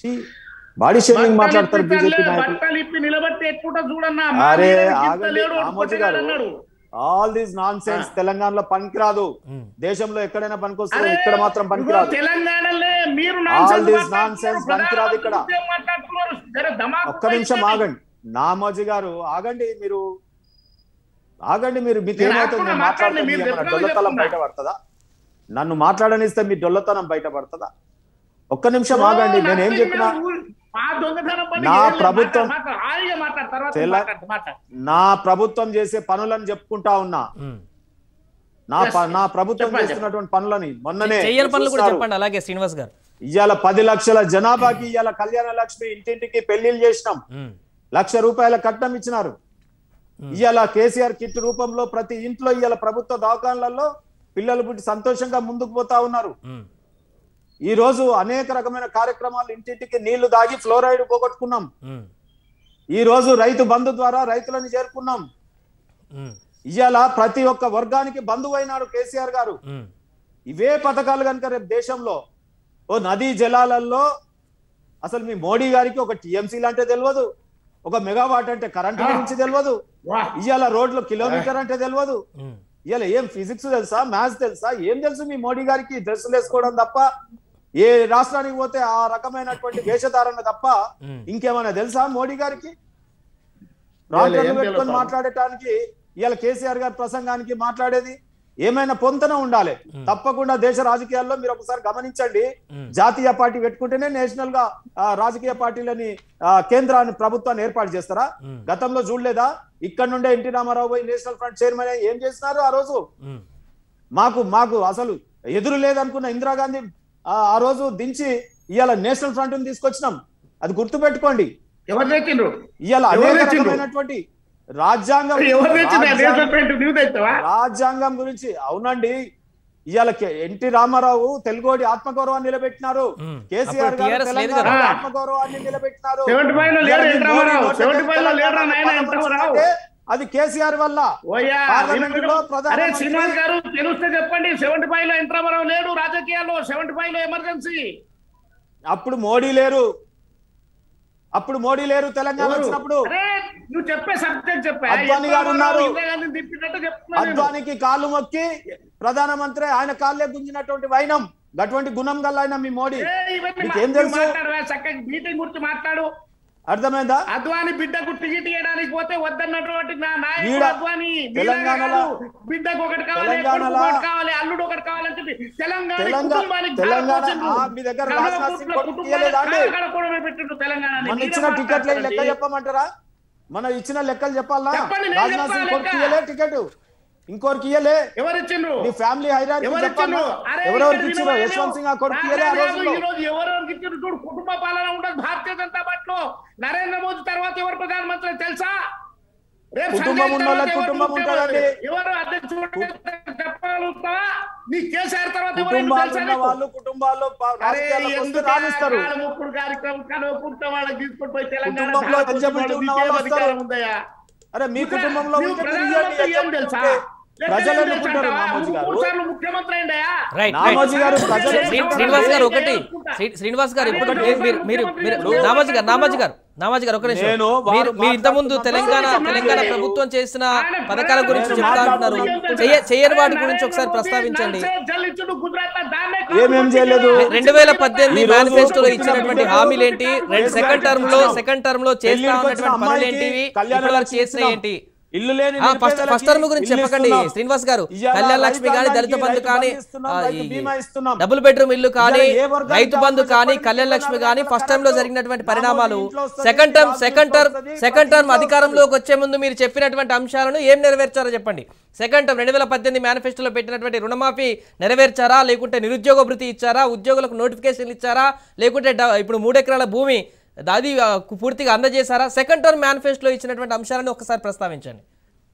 [SPEAKER 4] బాడీ షేమింగ్ మాట్లాడతారు
[SPEAKER 3] బట్టలు
[SPEAKER 4] బీజేపీ
[SPEAKER 3] ఇప్పి
[SPEAKER 4] నాయకులు
[SPEAKER 3] బట్టలు ఇప్పి నిలబట్టి ఎక్కుంటా చూడన్నా
[SPEAKER 4] అరే,
[SPEAKER 3] మా మీద గింత
[SPEAKER 4] ఆగండి,
[SPEAKER 3] లేడు,
[SPEAKER 4] రామోజీ
[SPEAKER 3] కొట్టగాడు
[SPEAKER 4] గారు.
[SPEAKER 3] అన్నాడు.
[SPEAKER 4] ఆల్ దీస్ నాన్ సెన్స్ తెలంగాణలో పనికిరాదు
[SPEAKER 1] ఉమ్.
[SPEAKER 4] దేశంలో ఎక్కడైనా పనికొస్తుంది
[SPEAKER 3] అరే,
[SPEAKER 4] ఇక్కడ మాత్రం
[SPEAKER 3] ఇదిగో
[SPEAKER 4] పనికిరాదు
[SPEAKER 3] తెలంగాణలో మీరు
[SPEAKER 4] All
[SPEAKER 3] nonsense
[SPEAKER 4] this
[SPEAKER 3] మాట్లాడుతున్నారు,
[SPEAKER 4] nonsense పనికిరాదు ఇక్కడ.
[SPEAKER 3] ప్రధానమంత్రి ఉద్యమం మాట్లాడుతున్నారు. జర ధమాకు
[SPEAKER 4] ఒక్క నిమిషం
[SPEAKER 3] పైకి
[SPEAKER 4] ఆగండి నామోజీ గారు ఆగండి మీరు ఆగండి మీరు మీకు
[SPEAKER 3] నేను
[SPEAKER 4] ఏమవుతుంది
[SPEAKER 3] ఆగకుండా
[SPEAKER 4] నేను మాట్లాడితే
[SPEAKER 3] మాట్లాడండి,
[SPEAKER 4] మీ
[SPEAKER 3] మీరు
[SPEAKER 4] ఏమైనా
[SPEAKER 3] చెప్పినవి
[SPEAKER 4] డొల్లతనం
[SPEAKER 3] చెప్తున్నా.
[SPEAKER 4] బయట పడుతుందా నన్ను మాట్లాడనిస్తే మీ డొల్లతనం బయట పడుతుందా ఒక్క నిమిషం ఆగండి నేను ఏం
[SPEAKER 3] నథింగ్
[SPEAKER 4] చెప్పినా
[SPEAKER 3] మీరు ఊ- మా దొంగతనం పని
[SPEAKER 4] నా
[SPEAKER 3] ఏం లేదు.
[SPEAKER 4] ప్రభుత్వం-
[SPEAKER 3] మాట్లాడు, మాట్లాడు. హాయిగా మాట్లాడు తర్వాత
[SPEAKER 4] తెల-
[SPEAKER 3] మాట్లాడు, మాట్లాడు.
[SPEAKER 4] నా ప్రభుత్వం చేసే పనులను చెప్పుకుంటా ఉన్నా
[SPEAKER 1] ఉమ్.
[SPEAKER 4] నా ప-
[SPEAKER 3] Yes.
[SPEAKER 4] నా ప్రభుత్వం
[SPEAKER 3] చెప్పండి.
[SPEAKER 4] చేస్తున్నటువంటి పనులని మొన్ననే
[SPEAKER 1] చెయ్యని పనులు కూడా
[SPEAKER 4] చూస్తారు.
[SPEAKER 1] చెప్పండి అలాగే శ్రీనివాస్ గారు
[SPEAKER 4] ఇవాళ పది లక్షల జనాభాకి ఇవాళ కళ్యాణ లక్ష్మి ఇంటింటికి పెళ్లిళ్ళు చేసినాం
[SPEAKER 1] ఉమ్,
[SPEAKER 4] లక్ష రూపాయల కట్నం ఇచ్చినారు ఇవాళ కేసీఆర్ కిట్ రూపంలో ప్రతి ఇంట్లో ఇవాళ ప్రభుత్వ దవాఖాన్లలో పిల్లలు పుట్టి సంతోషంగా ముందుకు పోతా ఉన్నారు
[SPEAKER 1] ఉమ్,
[SPEAKER 4] ఈ రోజు అనేక రకమైన కార్యక్రమాలు ఇంటింటికి నీళ్లు దాగి ఫ్లోరైడ్ పోగొట్టుకున్నాం
[SPEAKER 1] ఉమ్,
[SPEAKER 4] ఈ రోజు రైతు బంధు ద్వారా రైతులను చేరుకున్నాం
[SPEAKER 1] ఉమ్,
[SPEAKER 4] ఇవాళ ప్రతి ఒక్క వర్గానికి బంధువు అయినాడు కేసీఆర్ గారు
[SPEAKER 1] ఉమ్,
[SPEAKER 4] ఇవే పథకాలు కనుక రేపు దేశంలో ఓ నదీ జలాలలో అసలు మీ మోడీ గారికి ఒక టీఎంసీ అంటే తెలియదు ఒక మెగావాట్ అంటే కరెంట్ గురించి తెలియదు
[SPEAKER 3] వాహ్.
[SPEAKER 4] ఇవాళ రోడ్లు కిలోమీటర్ అంటే తెలియదు
[SPEAKER 1] ఉమ్,
[SPEAKER 4] ఇవాళ ఏం ఫిజిక్స్ తెలుసా మ్యాథ్స్ తెలుసా ఏం తెలుసు మీ మోడీ గారికి డ్రెస్సులు వేసుకోవడం తప్ప ఏ రాష్ట్రానికి పోతే ఆ రకమైనటువంటి వేషధారణ తప్ప
[SPEAKER 1] ఉమ్.
[SPEAKER 4] ఇంకేమైనా తెలుసా మోడీ గారికి
[SPEAKER 3] లేదు,
[SPEAKER 4] రాత్రులు
[SPEAKER 3] ఏం
[SPEAKER 4] పెట్టుకొని
[SPEAKER 3] తెలుసా?
[SPEAKER 4] మాట్లాడటానికి ఇవాళ కేసీఆర్ గారి ప్రసంగానికి మాట్లాడేది ఏమైనా పొంతన ఉండాలి తప్పకుండా దేశ రాజకీయాల్లో మీరు ఒకసారి గమనించండి
[SPEAKER 1] ఉమ్.
[SPEAKER 4] జాతీయ పార్టీ పెట్టుకుంటేనే నేషనల్ గా ఆ, రాజకీయ పార్టీలని ఆ, కేంద్రాన్ని ప్రభుత్వాన్ని ఏర్పాటు చేస్తారా
[SPEAKER 1] ఉమ్.
[SPEAKER 4] గతంలో చూడలేదా ఇక్కడ నుండే ఎన్టీ రామారావు పోయి నేషనల్ ఫ్రంట్ చైర్మన్ అయ్యి ఏం చేసినారు ఆ రోజు
[SPEAKER 1] ఉమ్,
[SPEAKER 4] మాకు మాకు అసలు ఎదురు లేదనుకున్న ఇందిరాగాంధీ ఆ ఆ రోజు దించి ఇవాళ నేషనల్ ఫ్రంట్ తీసుకొచ్చినాం అది గుర్తుపెట్టుకోండి
[SPEAKER 3] ఎవరు తెచ్చిండ్రు
[SPEAKER 4] ఇవాళ
[SPEAKER 3] ఎవరు
[SPEAKER 4] అనేక
[SPEAKER 3] తెచ్చిండ్రు?
[SPEAKER 4] రకమైనటువంటి రాజ్యాంగం
[SPEAKER 3] ఎవరు తెచ్చిండ్రు ఆ
[SPEAKER 4] రాజ్యాంగం-
[SPEAKER 3] నేషనల్ ఫ్రంట్ నువ్వు తెచ్చావా
[SPEAKER 4] రాజ్యాంగం గురించి అవునండి ఇవాళ కె- ఎన్టీ రామారావు తెలుగోడి ఆత్మగౌరవాన్ని నిలబెట్టినారు
[SPEAKER 1] ఉమ్.
[SPEAKER 4] కేసీఆర్
[SPEAKER 1] అప్పుడు
[SPEAKER 4] గారు
[SPEAKER 1] TRS లేదు
[SPEAKER 4] తెలంగాణ
[SPEAKER 3] కదా.
[SPEAKER 4] ఆత్మగౌరవాన్ని నిలబెట్టినారు
[SPEAKER 3] 75 లో లేడు
[SPEAKER 4] ఇవాళ
[SPEAKER 3] ఎన్టీ
[SPEAKER 4] మీ
[SPEAKER 3] రామారావు.
[SPEAKER 4] మోడీ
[SPEAKER 3] 75 లో లేడురా
[SPEAKER 4] తెలంగాణ
[SPEAKER 3] నాయనా ఎన్టీ
[SPEAKER 4] పదం
[SPEAKER 3] రామారావు.
[SPEAKER 4] వచ్చిందంటే అది కేసీఆర్ వల్ల
[SPEAKER 3] ఓయ్యా
[SPEAKER 4] పార్లమెంటులో
[SPEAKER 3] విను, విను.
[SPEAKER 4] ప్రధానమంత్రి-
[SPEAKER 3] అరే శ్రీనివాస్ గారు తెలిస్తే చెప్పండి సెవెంటీ ఫైవ్ లో ఎంట్రామారావు లేడు రాజకీయాల్లో సెవెంటీ ఫైవ్ లో ఎమర్జెన్సీ
[SPEAKER 4] అప్పుడు మోడీ లేరు అప్పుడు మోడీ లేరు తెలంగాణ
[SPEAKER 3] ఎవరు?
[SPEAKER 4] వచ్చినప్పుడు
[SPEAKER 3] అరే నువ్వు చెప్పే సబ్జెక్ట్ చెప్పా
[SPEAKER 4] అద్వానీ గారు ఉన్నారు.
[SPEAKER 3] ఇందిరాగాంధీని తిప్పినట్టు చెప్తున్నా నేను.
[SPEAKER 4] అద్వానికి కాళ్ళు మొక్కి ప్రధానమంత్రి ఆయన కాళ్ళే గుంజినటువంటి వైనం అటువంటి గుణం గల ఆయన మీ మోడీ
[SPEAKER 3] ఏ, ఇవన్నీ
[SPEAKER 4] మీకేం
[SPEAKER 3] మా-
[SPEAKER 4] తెలుసు?
[SPEAKER 3] మాట్లాడవా చక్కగా మీటింగ్ గురించి మాట్లాడు
[SPEAKER 4] అర్థమైందా
[SPEAKER 3] అద్వాని బిడ్డకు టికెట్ ఇవ్వడానికి పోతే వద్దన్నటువంటి నా నాయకుడు
[SPEAKER 4] ఈడ
[SPEAKER 3] అద్వాని
[SPEAKER 4] తెలంగాణలో-
[SPEAKER 3] నీలాగా కాదు. బిడ్డకు ఒకటి కావాలి
[SPEAKER 4] తెలంగాణలో-
[SPEAKER 3] కొడుకు ఒకటి కావాలి అల్లుడు ఒకటి కావాలని చెప్పి తెలంగాణ
[SPEAKER 4] తెలంగాణ-
[SPEAKER 3] కుటుంబానికి
[SPEAKER 4] తెలంగాణ-
[SPEAKER 3] ధారపోసిండు.
[SPEAKER 4] ఆ, మీ దగ్గర
[SPEAKER 3] నలభై
[SPEAKER 4] రాజ్నాథ్ సింగ్
[SPEAKER 3] కోట్ల
[SPEAKER 4] కొడుకు
[SPEAKER 3] కుటుంబానికి
[SPEAKER 4] ఇయ్యలేదా అండి?
[SPEAKER 3] కాలకాడ కూడా పెట్టిండు తెలంగాణని.
[SPEAKER 4] మన
[SPEAKER 3] మీరే
[SPEAKER 4] ఇచ్చిన టికెట్ల లెక్క
[SPEAKER 3] మాట్లాడతారండి.
[SPEAKER 4] చెప్పమంటారా మన ఇచ్చిన లెక్కలు చెప్పాలా
[SPEAKER 3] చెప్పండి, నేను
[SPEAKER 4] రాజ్నాథ్ సింగ్
[SPEAKER 3] చెప్పాలి
[SPEAKER 4] కొడుకు
[SPEAKER 3] లెక్క.
[SPEAKER 4] ఇయ్యలే టికెట్ ఇంకోరికి ఇయ్యలే
[SPEAKER 3] ఎవరిచ్చిండ్రు
[SPEAKER 4] నీ ఫ్యామిలీ హైరార్కీ
[SPEAKER 3] ఎవరిచ్చిండ్రు
[SPEAKER 4] చెప్పాలా
[SPEAKER 3] అరే
[SPEAKER 4] ఎవరెవరికి
[SPEAKER 3] ఇక్కడ
[SPEAKER 4] ఇచ్చిరో
[SPEAKER 3] వినవా
[SPEAKER 4] యశ్వంత్ సింగ్ ఆ కొడుకు
[SPEAKER 3] కాదు,
[SPEAKER 4] ఇయ్యలే ఆ
[SPEAKER 3] కాదు,
[SPEAKER 4] రోజుల్లో
[SPEAKER 3] ఈ రోజు ఎవరెవరికి ఇచ్చిండ్రు చూడు కుటుంబ పాలన ఉండదు భారతీయ జనతా పార్టీలో నరేంద్ర మోదీ తర్వాత ఎవరు ప్రధానమంత్రి తెలుసా రేపు
[SPEAKER 4] కుటుంబం
[SPEAKER 3] సంజయ్
[SPEAKER 4] ఉన్న
[SPEAKER 3] తర్వాత
[SPEAKER 4] వాళ్ళకి
[SPEAKER 3] ఎవరు
[SPEAKER 4] కుటుంబం
[SPEAKER 3] ముఖ్యమంత్రి?
[SPEAKER 4] ఉంటుందండి.
[SPEAKER 3] ఎవరు అధ్యక్షుడు చెప్పగలుగుతావా నీ కేసీఆర్ తర్వాత ఎవరు
[SPEAKER 4] కుటుంబాలు
[SPEAKER 3] తెలుసా
[SPEAKER 4] ఉన్న
[SPEAKER 3] నీకు?
[SPEAKER 4] వాళ్ళు కుటుంబాల్లో ప-
[SPEAKER 3] అరే
[SPEAKER 4] రాజకీయాల్లోకి వస్తే
[SPEAKER 3] ఎందుకు
[SPEAKER 4] రాణిస్తారు
[SPEAKER 3] ముప్పుడు కార్యక్రమం కలవకుంటే వాళ్ళకి తీసుకొని పోయి తెలంగాణ
[SPEAKER 4] కుటుంబంలో
[SPEAKER 3] దారి
[SPEAKER 4] eligibility ఉన్న
[SPEAKER 3] మీకేం
[SPEAKER 4] వాళ్ళు
[SPEAKER 3] అధికారం
[SPEAKER 4] వస్తారు.
[SPEAKER 3] ఉందయ్యా?
[SPEAKER 4] అరే మీ
[SPEAKER 3] ఇక్కడ
[SPEAKER 4] కుటుంబంలో
[SPEAKER 3] నువ్వు
[SPEAKER 4] ఉంటే మీరు
[SPEAKER 3] ప్రధానమంత్రి
[SPEAKER 4] ఇయ్యండి,
[SPEAKER 3] ఏం తెలుసా?
[SPEAKER 4] ఉంటే
[SPEAKER 3] లెక్కలు
[SPEAKER 4] ప్రజలు
[SPEAKER 3] ఏం
[SPEAKER 4] ఎన్నుకుంటారు
[SPEAKER 3] తెలుసా?
[SPEAKER 4] నామోజీ గారు
[SPEAKER 3] మూడు సార్లు ముఖ్యమంత్రి అయిందయ్యా
[SPEAKER 1] రైట్
[SPEAKER 4] నామోజీ గారు ప్రజలు
[SPEAKER 1] శ్రీ- శ్రీనివాస్ గారు ఒకటి శ్రీ- శ్రీనివాస్ గారు ఇప్పుడు మీరు మీరు మీరు మీరు నామాజీ గారు నామాజీ గారు నామాజీ గారు ఒక నిమిషం
[SPEAKER 4] నేను వారు
[SPEAKER 1] మీరు మీరు ఇంత ముందు
[SPEAKER 4] మాట్లాడుతున్న
[SPEAKER 1] తెలంగాణ
[SPEAKER 3] ప్రశ్న
[SPEAKER 1] తెలంగాణ
[SPEAKER 3] లేదు.
[SPEAKER 1] ప్రభుత్వం చేసిన
[SPEAKER 3] ఆయన
[SPEAKER 1] పథకాల గురించి
[SPEAKER 3] ప్రధానమంత్రి
[SPEAKER 1] చెప్తా అంటున్నారు
[SPEAKER 3] ఏం
[SPEAKER 1] చెయ్య
[SPEAKER 3] తెలుసా?
[SPEAKER 1] చేయని వాటి
[SPEAKER 3] ఆయన
[SPEAKER 1] గురించి ఒకసారి
[SPEAKER 3] నరేంద్ర
[SPEAKER 1] ప్రస్తావించండి
[SPEAKER 3] మోదీ జల్లించుడు గుజరాత్ లో దాన్నే
[SPEAKER 4] ఏమేం చేయలేదు?
[SPEAKER 1] రెండు వేల పద్దెనిమిది
[SPEAKER 4] ఈ రోజు
[SPEAKER 1] మేనిఫెస్టోలో
[SPEAKER 4] వచ్చిన
[SPEAKER 1] ఇచ్చినటువంటి
[SPEAKER 4] బిడ్డలు
[SPEAKER 1] హామీలు ఏంటి రెండు సెకండ్ టర్మ్ లో సెకండ్ టర్మ్ లో చేస్తా
[SPEAKER 4] పెళ్లికి వచ్చిన
[SPEAKER 1] ఉన్నటువంటి పనులు
[SPEAKER 4] అమ్మాయికి
[SPEAKER 1] ఏంటివి
[SPEAKER 4] కళ్యాణ
[SPEAKER 1] ఇప్పటివరకు
[SPEAKER 4] లక్ష్మి
[SPEAKER 1] చేసినాయి
[SPEAKER 4] ఇస్తున్నాం.
[SPEAKER 1] ఏంటి
[SPEAKER 4] ఇల్లు లేని
[SPEAKER 1] ఆ, ఫస్ట్
[SPEAKER 4] నిరుపేదలకి
[SPEAKER 1] ఫస్ట్ టర్మ్ గురించి
[SPEAKER 4] ఇల్లు
[SPEAKER 1] చెప్పకండి
[SPEAKER 4] ఇస్తున్నాం.
[SPEAKER 1] శ్రీనివాస్ గారు
[SPEAKER 4] ఇయ్యాల
[SPEAKER 1] కళ్యాణ లక్ష్మి కానీ
[SPEAKER 4] రైతాంగానికి
[SPEAKER 1] దళిత బంధు
[SPEAKER 4] రైతు
[SPEAKER 1] కానీ
[SPEAKER 4] బంధు ఇస్తున్నాం,
[SPEAKER 1] ఆ,
[SPEAKER 4] రైతు
[SPEAKER 1] ఈ-
[SPEAKER 4] బీమా ఇస్తున్నాం.
[SPEAKER 1] డబుల్ బెడ్రూమ్ ఇల్లు కానీ
[SPEAKER 4] ఇయ్యాల ఏ వర్గానికి
[SPEAKER 1] రైతు బంధు
[SPEAKER 4] కావాలో
[SPEAKER 1] కానీ
[SPEAKER 4] చెప్పండి.
[SPEAKER 1] కళ్యాణ లక్ష్మి కానీ
[SPEAKER 4] నాలుగు
[SPEAKER 1] ఫస్ట్ టర్మ్ లో
[SPEAKER 4] రకాల
[SPEAKER 1] జరిగినటువంటి
[SPEAKER 4] నాలుగు
[SPEAKER 1] పరిణామాలు
[SPEAKER 4] ఇంట్లో వస్తుంది,
[SPEAKER 1] సెకండ్ టర్మ్
[SPEAKER 4] రాజు
[SPEAKER 1] సెకండ్ టర్మ్
[SPEAKER 4] వస్తుంది,
[SPEAKER 1] సెకండ్ టర్మ్
[SPEAKER 4] ప్రతి ఇంట్లో
[SPEAKER 1] అధికారంలోకి వచ్చే ముందు మీరు చెప్పినటువంటి అంశాలను ఏం నెరవేర్చారో చెప్పండి సెకండ్ టర్మ్ రెండు వేల పద్దెనిమిది మేనిఫెస్టోలో పెట్టినటువంటి రుణమాఫీ నెరవేర్చారా లేకుంటే నిరుద్యోగ భృతి ఇచ్చారా ఉద్యోగులకు నోటిఫికేషన్ ఇచ్చారా లేకుంటే డ- ఇప్పుడు మూడెకరాల భూమి అది ఆ, పూర్తిగా అందజేశారా సెకండ్ టర్మ్ మేనిఫెస్టోలో ఇచ్చినటువంటి అంశాలను ఒకసారి ప్రస్తావించండి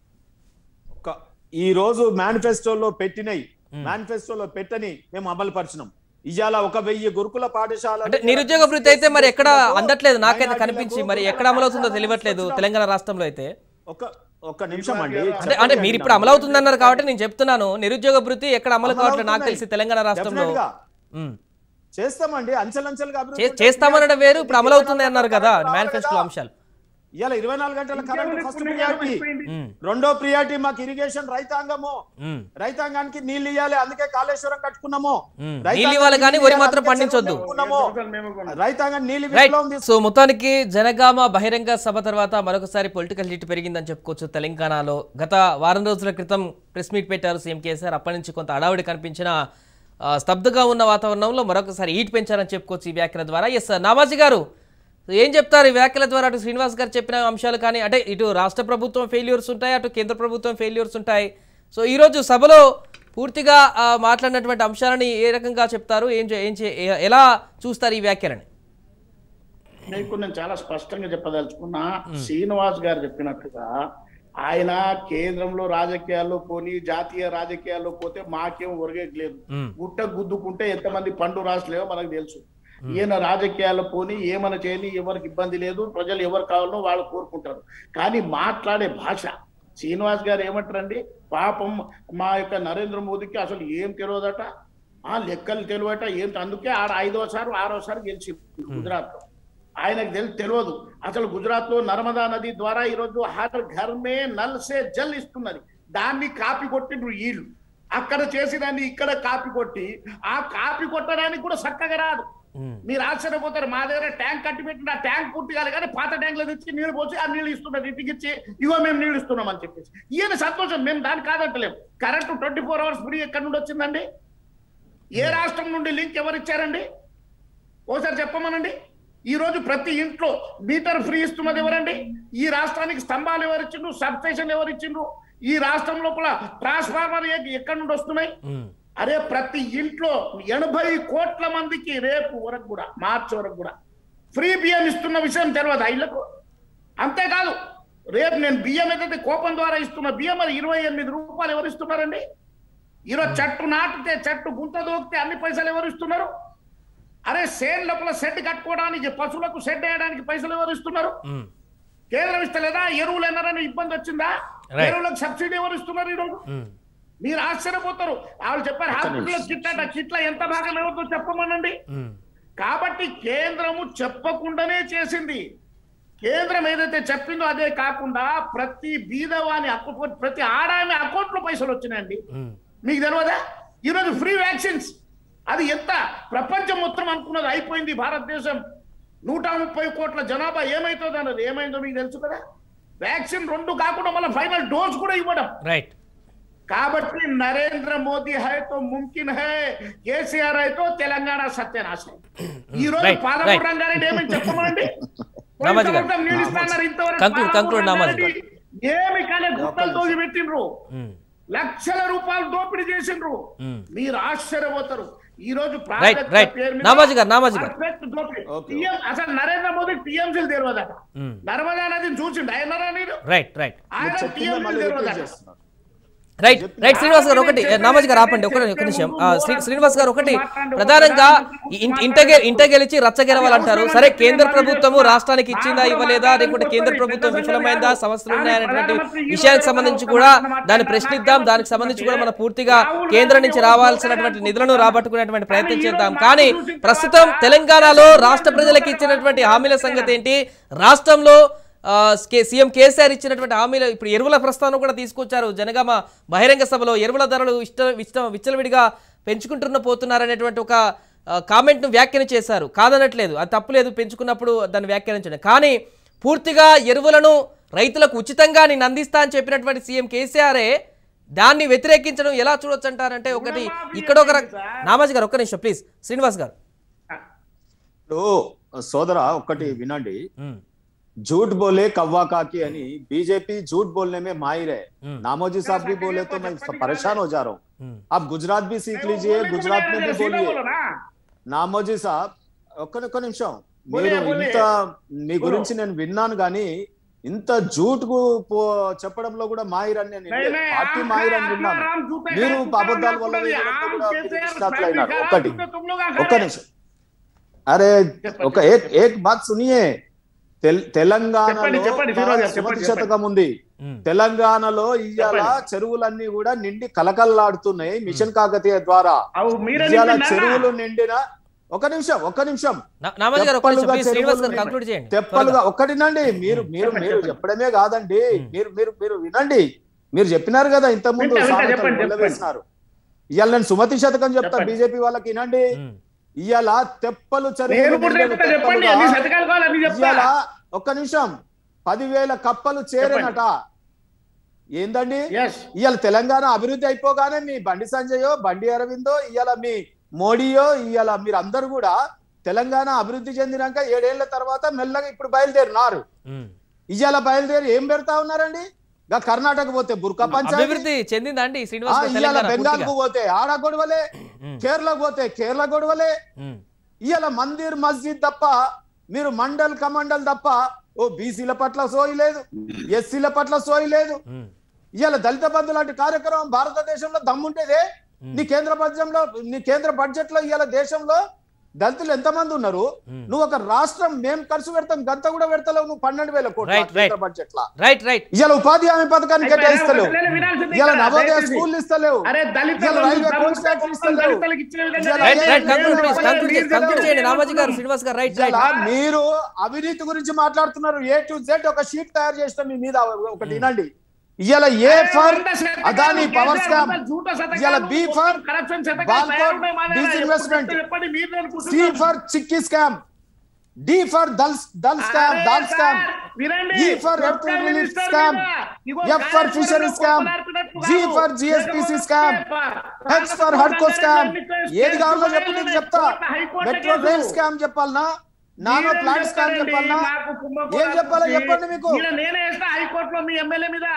[SPEAKER 4] ఒక్క ఈ రోజు మేనిఫెస్టోలో పెట్టినవి మేనిఫెస్టోలో పెట్టని మేము అమలు పరిచినాం ఇవాళ ఒక వెయ్యి గురుకుల పాఠశాల
[SPEAKER 1] అంటే నిరుద్యోగ భృతి అయితే మరి ఎక్కడ అందట్లేదు నాకైతే కనిపించి మరి ఎక్కడ అమలవుతుందో తెలియట్లేదు తెలంగాణ రాష్ట్రంలో అయితే
[SPEAKER 4] ఒక ఒక్క నిమిషం అండి
[SPEAKER 1] అంటే అంటే మీరు ఇప్పుడు అమలవుతుంది అన్నారు కాబట్టి నేను చెప్తున్నాను నిరుద్యోగ భృతి ఎక్కడ అమలు కావట్లేదు నాకు తెలిసి తెలంగాణ రాష్ట్రంలో
[SPEAKER 4] Definitely గా.
[SPEAKER 1] ఉమ్.
[SPEAKER 4] చేస్తామండి అంచెలంచెలుగా అభివృద్ధి
[SPEAKER 1] చే-
[SPEAKER 4] ఉంటుంది.
[SPEAKER 1] చేస్తామనడం వేరు ఇప్పుడు అమలవుతుంది అన్నారు కదా మేనిఫెస్టో అంశాలు
[SPEAKER 4] ఇవాళ ఇరవై నాలుగు గంటల కరెంట్ ఫస్ట్
[SPEAKER 3] పుణ్యం
[SPEAKER 4] ప్రియారిటీ
[SPEAKER 3] అయిపోయింది.
[SPEAKER 1] ఉమ్,
[SPEAKER 4] రెండో ప్రియారిటీ మాకు ఇరిగేషన్ రైతాంగము
[SPEAKER 1] ఉమ్,
[SPEAKER 4] రైతాంగానికి నీళ్ళు ఇవ్వాలి అందుకే కాళేశ్వరం కట్టుకున్నాము
[SPEAKER 1] ఉమ్.
[SPEAKER 4] రైతాంగానికి
[SPEAKER 1] నీళ్ళు ఇవ్వాలి కానీ
[SPEAKER 4] నీళ్ళు
[SPEAKER 1] వరి
[SPEAKER 4] ఇవ్వాలి,
[SPEAKER 1] మాత్రం
[SPEAKER 4] అందుకే
[SPEAKER 1] పండించొద్దు.
[SPEAKER 4] చెరువులు నింపుకున్నాము.
[SPEAKER 3] మేము కొన్నాం.
[SPEAKER 4] రైతాంగం నీళ్ళు
[SPEAKER 1] రైట్
[SPEAKER 4] విప్లవం తీసుకు-
[SPEAKER 1] సో మొత్తానికి జనగామ బహిరంగ సభ తర్వాత మరొకసారి పొలిటికల్ హీట్ పెరిగిందని చెప్పుకోవచ్చు తెలంగాణలో గత వారం రోజుల క్రితం ప్రెస్ మీట్ పెట్టారు సీఎం కేసీఆర్ అప్పటి నుంచి కొంత అడావిడి కనిపించిన ఆ, స్తబ్దుగా ఉన్న వాతావరణంలో మరొకసారి హీట్ పెంచారని చెప్పుకోవచ్చు ఈ వ్యాఖ్యల ద్వారా ఎస్ నామాజీ గారు సో ఏం చెప్తారు ఈ వ్యాఖ్యల ద్వారా అటు శ్రీనివాస్ గారు చెప్పిన అంశాలు కానీ అంటే ఇటు రాష్ట్ర ప్రభుత్వం ఫెయిల్యూర్స్ ఉంటాయి అటు కేంద్ర ప్రభుత్వం ఫెయిల్యూర్స్ ఉంటాయి సో ఈరోజు సభలో పూర్తిగా ఆ, మాట్లాడినటువంటి అంశాలని ఏ రకంగా చెప్తారు ఏం చే- ఏం చే- ఎ- ఎలా చూస్తారు ఈ వ్యాఖ్యలని
[SPEAKER 3] మీకు నేను చాలా స్పష్టంగా చెప్పదలుచుకున్నా శ్రీనివాస్ గారు చెప్పినట్టుగా ఆయన కేంద్రంలో రాజకీయాల్లో పోని జాతీయ రాజకీయాల్లో పోతే మాకేం ఒరగట్లేదు
[SPEAKER 1] మ్మ్.
[SPEAKER 3] గుట్ట గుద్దుకుంటే ఎంతమంది పండు రాసలేవో మనకు తెలుసు ఈయన రాజకీయాల్లో పోని ఏమైనా చేయని ఎవరికి ఇబ్బంది లేదు ప్రజలు ఎవరు కావాలో వాళ్ళు కోరుకుంటారు కానీ మాట్లాడే భాష శ్రీనివాస్ గారు ఏమంటారండి పాపం మా యొక్క నరేంద్ర మోదీకి అసలు ఏం తెలియదట ఆ లెక్కలు తెలియట ఏంటి అందుకే ఆడ ఐదోసారి ఆరోసారి గెలిచి గుజరాత్ లో ఆయనకు తెలి తెలియదు అసలు గుజరాత్ లో నర్మదా నది ద్వారా ఈరోజు హర్ ఘర్ మే నల్ సే జల్ ఇస్తున్నది దాన్ని కాపీ కొట్టిండ్రు వీళ్ళు అక్కడ చేసిదాన్ని ఇక్కడ కాపీ కొట్టి ఆ కాపీ కొట్టడానికి కూడా చక్కగా రాదు
[SPEAKER 1] ఉమ్.
[SPEAKER 3] మీరు ఆశ్చర్యపోతారు మా దగ్గర ట్యాంక్ కట్టి పెట్టిన ఆ ట్యాంక్ పూర్తి కాదు కానీ పాత ట్యాంక్ లో తెచ్చి నీళ్ళు పోసి ఆ నీళ్ళు ఇస్తున్నారు ఇంటికి ఇచ్చి ఇగో మేము నీళ్ళు ఇస్తున్నాం అని చెప్పేసి ఈయన సంతోషం మేము దాన్ని కాదంటలేం current twenty four hours free ఎక్కడి నుండి వచ్చిందండి ఏ రాష్ట్రం నుండి లింక్ ఎవరు ఇచ్చారండి ఓసారి చెప్పమనండి ఈ రోజు ప్రతి ఇంట్లో మీటర్ ఫ్రీ ఇస్తున్నది ఎవరండి ఈ రాష్ట్రానికి స్తంభాలు ఎవరు ఇచ్చిండ్రు సబ్ స్టేషన్ ఎవరు ఇచ్చిండ్రు ఈ రాష్ట్రం లోపల ట్రాన్స్ఫార్మర్ ఏ- ఎక్కడి నుండి వస్తున్నాయి
[SPEAKER 1] ఉమ్.
[SPEAKER 3] అరే ప్రతి ఇంట్లో ఎనభై కోట్ల మందికి రేపు వరకు కూడా మార్చి వరకు కూడా ఫ్రీ బియ్యం ఇస్తున్న విషయం తెలియదు ఇళ్లకు అంతేకాదు రేపు నేను బియ్యం ఏదైతే కోపం ద్వారా ఇస్తున్న బియ్యం అది ఇరవై ఎనిమిది రూపాయలు ఎవరు ఇస్తున్నారండి ఈరోజు చెట్టు నాటితే చెట్టు గుంత దూకితే అన్ని పైసలు ఎవరు ఇస్తున్నారు అరే సేన్ లోపల షెడ్ కట్టుకోవడానికి పశువులకు షెడ్ వేయడానికి పైసలు ఎవరు ఇస్తున్నారు
[SPEAKER 1] ఉమ్.
[SPEAKER 3] కేంద్రం ఇస్తలేదా ఎరువులు ఎన్నారని ఇబ్బంది వచ్చిందా
[SPEAKER 1] Right.
[SPEAKER 3] ఎరువులకు సబ్సిడీ ఎవరు ఇస్తున్నారు ఈరోజు
[SPEAKER 1] ఉమ్.
[SPEAKER 3] మీరు ఆశ్చర్యపోతారు వాళ్ళు చెప్పారు హాస్పిటల్ కిట్ అట కిట్ల ఎంత భాగం ఎవరితో చెప్పమనండి
[SPEAKER 1] ఉమ్.
[SPEAKER 3] కాబట్టి కేంద్రము చెప్పకుండానే చేసింది కేంద్రం ఏదైతే చెప్పిందో అదే కాకుండా ప్రతి బీదవాని అకౌంట్ ప్రతి ఆడామి అకౌంట్ లో పైసలు వచ్చినాయండి
[SPEAKER 1] ఉమ్.
[SPEAKER 3] మీకు తెలియదా ఈరోజు ఫ్రీ వ్యాక్సిన్స్ అది ఎంత ప్రపంచం మొత్తం అనుకున్నది అయిపోయింది భారతదేశం నూట ముప్పై కోట్ల జనాభా ఏమైతుందో అన్నది ఏమైందో మీకు తెలుసు కదా వ్యాక్సిన్ రెండు కాకుండా మళ్ళీ ఫైనల్ డోస్ కూడా ఇవ్వడం
[SPEAKER 1] రైట్
[SPEAKER 3] కాబట్టి నరేంద్ర మోదీ హై తో ముమ్కిన్ హై కేసీఆర్ హై తో తెలంగాణ సత్యనాశం ఈ రోజు
[SPEAKER 1] Right,
[SPEAKER 3] పాలమూరు
[SPEAKER 1] right.
[SPEAKER 3] రంగారెడ్డి ఏమని చెప్పమండి
[SPEAKER 1] రామాజీ గారు.
[SPEAKER 3] నీళ్ళు ఇస్తాన్నారు ఇంతవరకు
[SPEAKER 1] Conclude, conclude,
[SPEAKER 3] పాలమూరు
[SPEAKER 1] రామాజీ
[SPEAKER 3] రంగారెడ్డి ఏమి కాలే గుట్టలు తోగి పెట్టిండ్రు
[SPEAKER 1] ఉమ్.
[SPEAKER 3] లక్షల రూపాయలు దోపిడీ చేసిండ్రు మీరు ఆశ్చర్యపోతారు ఈ రోజు
[SPEAKER 1] Right, right. నామాజీ గారు, నామాజీ గారు.
[SPEAKER 4] Okay.
[SPEAKER 3] అసలు నరేంద్ర మోదీ టీఎంసీలు తెలియదట
[SPEAKER 1] మ్మ్.
[SPEAKER 3] నర్మదా నదిని చూసిండు ఆయనరా మీరు
[SPEAKER 1] రైట్ రైట్
[SPEAKER 3] ఆయన
[SPEAKER 4] చెప్పిందే మళ్ళీ
[SPEAKER 3] టీఎంసీలు
[SPEAKER 4] రిపీట్
[SPEAKER 3] తెలియదట
[SPEAKER 4] చేస్తున్నారు
[SPEAKER 1] రైట్ రైట్ శ్రీనివాస్ గారు ఒకటి నామాజీ గారు ఆపండి ఒక ఒక నిమిషం ఆ, శ్రీ శ్రీనివాస్ గారు ఒకటి ప్రధానంగా ఇన్- ఇంట గె- ఇంట గెలిచి రచ్చ గెలవాలంటారు సరే కేంద్ర ప్రభుత్వము రాష్ట్రానికి ఇచ్చిందా ఇవ్వలేదా లేకుంటే కేంద్ర ప్రభుత్వం విఫలమైందా సమస్యలు ఉన్నాయనేటువంటి విషయానికి సంబంధించి కూడా దాన్ని ప్రశ్నిద్దాం దానికి సంబంధించి కూడా మనం పూర్తిగా కేంద్రం నుంచి రావాల్సినటువంటి నిధులను రాబట్టుకునేటువంటి ప్రయత్నం చేద్దాం కానీ ప్రస్తుతం తెలంగాణలో రాష్ట్ర ప్రజలకు ఇచ్చినటువంటి హామీల సంగతి ఏంటి రాష్ట్రంలో ఆ, కే- సీఎం కేసీఆర్ ఇచ్చినటువంటి హామీలు ఇప్పుడు ఎరువుల ప్రస్తావన కూడా తీసుకొచ్చారు జనగామ బహిరంగ సభలో ఎరువుల ధరలు ఇష్ట ఇష్ట విచ్చలవిడిగా పెంచుకుంటున్న పోతున్నారనేటువంటి ఒక ఆ, కామెంట్ను వ్యాఖ్యానం చేశారు కాదనట్లేదు అది తప్పులేదు పెంచుకున్నప్పుడు దాన్ని వ్యాఖ్యానించండి కానీ పూర్తిగా ఎరువులను రైతులకు ఉచితంగా నేను అందిస్తా అని చెప్పినటువంటి సీఎం కేసీఆరే దాన్ని వ్యతిరేకించడం ఎలా చూడొచ్చు అంటారంటే ఒకటి ఇక్కడ ఒక రక- నామాజీ గారు ఒక్క నిమిషం ప్లీజ్ శ్రీనివాస్ గారు
[SPEAKER 4] ఇప్పుడు సోదర ఒక్కటి వినండి
[SPEAKER 1] ఉమ్,
[SPEAKER 4] झूठ बोले कौवा काकी అని बीजेपी झूठ बोलने में माहिर है
[SPEAKER 1] हम्म।
[SPEAKER 4] नामोजी साहब भी बोले तो मैं परेशान हो जा रहा हूँ
[SPEAKER 1] ఉమ్,
[SPEAKER 4] आप गुजरात भी सीख लीजिए गुजरात में भी बोलिए నామోజీ సాబ్ ఒక్క ఒక్క నిమిషం
[SPEAKER 3] బోలే,
[SPEAKER 4] మీరు
[SPEAKER 3] బోలే.
[SPEAKER 4] ఇంత మీ గురించి నేను విన్నాను కానీ ఇంత జూట్ కు పో- చెప్పడంలో కూడా మాహిర్ అని నేను వినలేదు. పార్టీ మాహిర్ అని విన్నాను మీరు అబద్ధాల వల్ల వేయడంతో కూడా మీరు నిష్ణాతులైనారు. ఒక్కటి ఒక్క నిమిషం అరే ఒక ఏక్ ఏక్ బాత్ సునియే తెల్- తెలంగాణలో
[SPEAKER 3] చెప్పండి, చెప్పండి, శ్రీనివాస్ గారు, చెప్పండి,
[SPEAKER 4] సుమతి శతకం ఉంది
[SPEAKER 1] ఉమ్,
[SPEAKER 4] తెలంగాణలో ఇవాళ
[SPEAKER 3] చెప్పండి.
[SPEAKER 4] చెరువులన్నీ కూడా నిండి కలకల్లాడుతున్నాయి మిషన్ కాకతీయ ద్వారా
[SPEAKER 3] అవు మీరే
[SPEAKER 4] ఇవాళ
[SPEAKER 3] నింపినారా?
[SPEAKER 4] చెరువులు నిండిన ఒక నిమిషం ఒక్క నిమిషం
[SPEAKER 1] నా- నామాజీ గారు ఒక్క నిమిషం
[SPEAKER 4] తెప్పలుగా
[SPEAKER 1] ప్లీజ్ శ్రీనివాస్ గారు
[SPEAKER 4] చెరువులు
[SPEAKER 1] కంక్లూడ్ చేయండి
[SPEAKER 4] తెప్పలుగా ఒక్కటినండి మీరు మీరు
[SPEAKER 3] చెప్పండి,
[SPEAKER 4] మీరు
[SPEAKER 3] చెప్పండి.
[SPEAKER 4] చెప్పడమే కాదండి మీరు మీరు మీరు వినండి మీరు చెప్పినారు కదా ఇంత ముందు
[SPEAKER 3] వింటా, వింటా,
[SPEAKER 4] సామెతలు
[SPEAKER 3] చెప్పండి,
[SPEAKER 4] మొదలు
[SPEAKER 3] చెప్పండి.
[SPEAKER 4] వేసినారు ఇవాళ నేను సుమతి శతకం చెప్తా
[SPEAKER 3] చెప్పండి.
[SPEAKER 4] బీజేపీ వాళ్ళకి వినండి
[SPEAKER 1] ఉమ్,
[SPEAKER 4] ఇవాళ తెప్పలు
[SPEAKER 3] నేను
[SPEAKER 4] చెరువులు
[SPEAKER 3] ఇప్పుడు
[SPEAKER 4] నిండిన
[SPEAKER 3] చెప్తా చెప్పండి
[SPEAKER 4] తెప్పలుగా
[SPEAKER 3] అన్ని శతకాలు కావాలి అన్ని చెప్తా
[SPEAKER 4] ఇవాళ ఒక్క నిమిషం పదివేల కప్పలు చేరేనట ఏందండి
[SPEAKER 3] Yes.
[SPEAKER 4] ఇవాళ తెలంగాణ అభివృద్ధి అయిపోగానే మీ బండి సంజయో బండి అరవిందో ఇవాళ మీ మోడీయో ఇవాళ మీరు అందరు కూడా తెలంగాణ అభివృద్ధి చెందినాక ఏడేళ్ల తర్వాత మెల్లగా ఇప్పుడు బయలుదేరినారు
[SPEAKER 1] ఉమ్.
[SPEAKER 4] ఇవాళ బయలుదేరి ఏం పెడతా ఉన్నారండి గా కర్ణాటక పోతే బుర్కా పంచాయతీ
[SPEAKER 1] అభివృద్ధి చెందిందా అండి
[SPEAKER 4] ఆ,
[SPEAKER 1] శ్రీనివాస్ గారు
[SPEAKER 4] ఇవాళ
[SPEAKER 1] తెలంగాణ
[SPEAKER 4] బెంగాల్ కు
[SPEAKER 1] పూర్తిగా?
[SPEAKER 4] పోతే ఆడ గొడవలే
[SPEAKER 1] ఉమ్,
[SPEAKER 4] కేరళకు పోతే కేరళ గొడవలే
[SPEAKER 1] ఉమ్,
[SPEAKER 4] ఇవాళ మందిర్ మస్జిద్ తప్ప మీరు మండల్ కమండల్ తప్ప ఓ బీసీల పట్ల సోయి లేదు ఎస్సీల పట్ల సోయి లేదు
[SPEAKER 1] ఉమ్,
[SPEAKER 4] ఇవాళ దళిత బంధు లాంటి కార్యక్రమం భారతదేశంలో దమ్ముంటేదే నీ కేంద్ర బడ్జెట్లో నీ కేంద్ర బడ్జెట్ లో ఇవాళ దేశంలో దళితులు ఎంతమంది ఉన్నారు
[SPEAKER 1] Hmm.
[SPEAKER 4] నువ్వు ఒక రాష్ట్రం మేము ఖర్చు పెడతాం గంత కూడా పెడతలేవు నువ్వు పన్నెండు వేల కోట్ల
[SPEAKER 1] Right, right.
[SPEAKER 4] కేంద్ర బడ్జెట్ లా
[SPEAKER 1] రైట్ రైట్
[SPEAKER 4] ఇవాళ ఉపాధి హామీ పథకాన్ని
[SPEAKER 3] అయిపోయిందా?
[SPEAKER 4] కేటాయిస్తలేవు
[SPEAKER 3] ఒకటి వినాల్సింది
[SPEAKER 4] ఇవాళ
[SPEAKER 3] ఇక్కడ,
[SPEAKER 4] నవోదయ
[SPEAKER 3] దయచేసి.
[SPEAKER 4] స్కూల్ ఇస్తలేవు
[SPEAKER 3] అరే దళిత
[SPEAKER 4] ఇవాళ రైల్వే
[SPEAKER 3] దళిత
[SPEAKER 4] కోచ్ ఫ్యాక్టరీ ఇస్తలేవు
[SPEAKER 3] దళితులకు ఇచ్చిన విధంగా
[SPEAKER 4] ఇవాళ
[SPEAKER 1] రైట్ రైట్
[SPEAKER 4] నేను
[SPEAKER 1] కంక్లూడ్ ప్లీజ్
[SPEAKER 4] నేను
[SPEAKER 1] కంక్లూడ్ చేయండి కంక్లూడ్ చేయండి నామాజీ గారు శ్రీనివాస్ గారు రైట్ రైట్
[SPEAKER 4] ఇలా మీరు అవినీతి గురించి మాట్లాడుతున్నారు ఏ టు జెడ్ ఒక షీట్ తయారు చేసిన మీ మీద ఒకటి వినండి ఇవాళ A for Adani power scam ఇవాళ B for Balakot disinvestment C for chikki scam D for dal dal scam dal scam E for earth relief scam F for fishery scam G for GSPC scam H for హడ్కో స్కామ్ ఏది కావాలో చెప్పు నీకు చెప్తా మెట్రో రైల్ స్కామ్ చెప్పాలనా నానో ప్లాంట్ స్కామ్ చెప్పాలనా ఏం చెప్పాలో చెప్పండి మీకు
[SPEAKER 3] నేనే వేస్తా హైకోర్టులో మీ ఎమ్మెల్యే మీద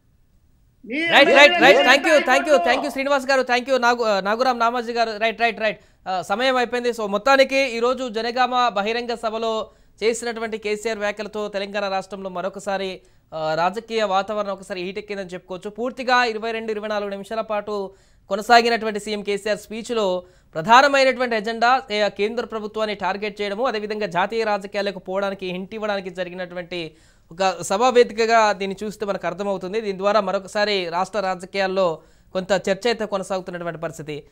[SPEAKER 3] మీ
[SPEAKER 1] రైట్
[SPEAKER 3] ఎమ్మెల్యే
[SPEAKER 1] రైట్ రైట్
[SPEAKER 3] మీద
[SPEAKER 1] థ్యాంక్ యూ
[SPEAKER 3] వేస్తా
[SPEAKER 1] థ్యాంక్ యూ
[SPEAKER 3] హైకోర్టులో.
[SPEAKER 1] Thank you Srinivas garu thank you నాగు నాగురామ్ నామాజీ గారు రైట్ రైట్ రైట్ ఆ, సమయం అయిపోయింది సో మొత్తానికి ఈరోజు జనగామ బహిరంగ సభలో చేసినటువంటి కేసీఆర్ వ్యాఖ్యలతో తెలంగాణ రాష్ట్రంలో మరొకసారి ఆ, రాజకీయ వాతావరణం ఒకసారి హీటెక్కిందని చెప్పుకోవచ్చు పూర్తిగా ఇరవై రెండు ఇరవై నాలుగు నిమిషాల పాటు కొనసాగినటువంటి సీఎం కేసీఆర్ స్పీచ్లో ప్రధానమైనటువంటి ఎజెండా ఏ, కేంద్ర ప్రభుత్వాన్ని టార్గెట్ చేయడము అదేవిధంగా జాతీయ రాజకీయాలకు పోవడానికి హింట్ ఇవ్వడానికి జరిగినటువంటి ఒక సభా వేదికగా దీన్ని చూస్తే మనకు అర్థమవుతుంది దీని ద్వారా మరొకసారి రాష్ట్ర రాజకీయాల్లో కొంత చర్చ అయితే కొనసాగుతున్నటువంటి పరిస్థితి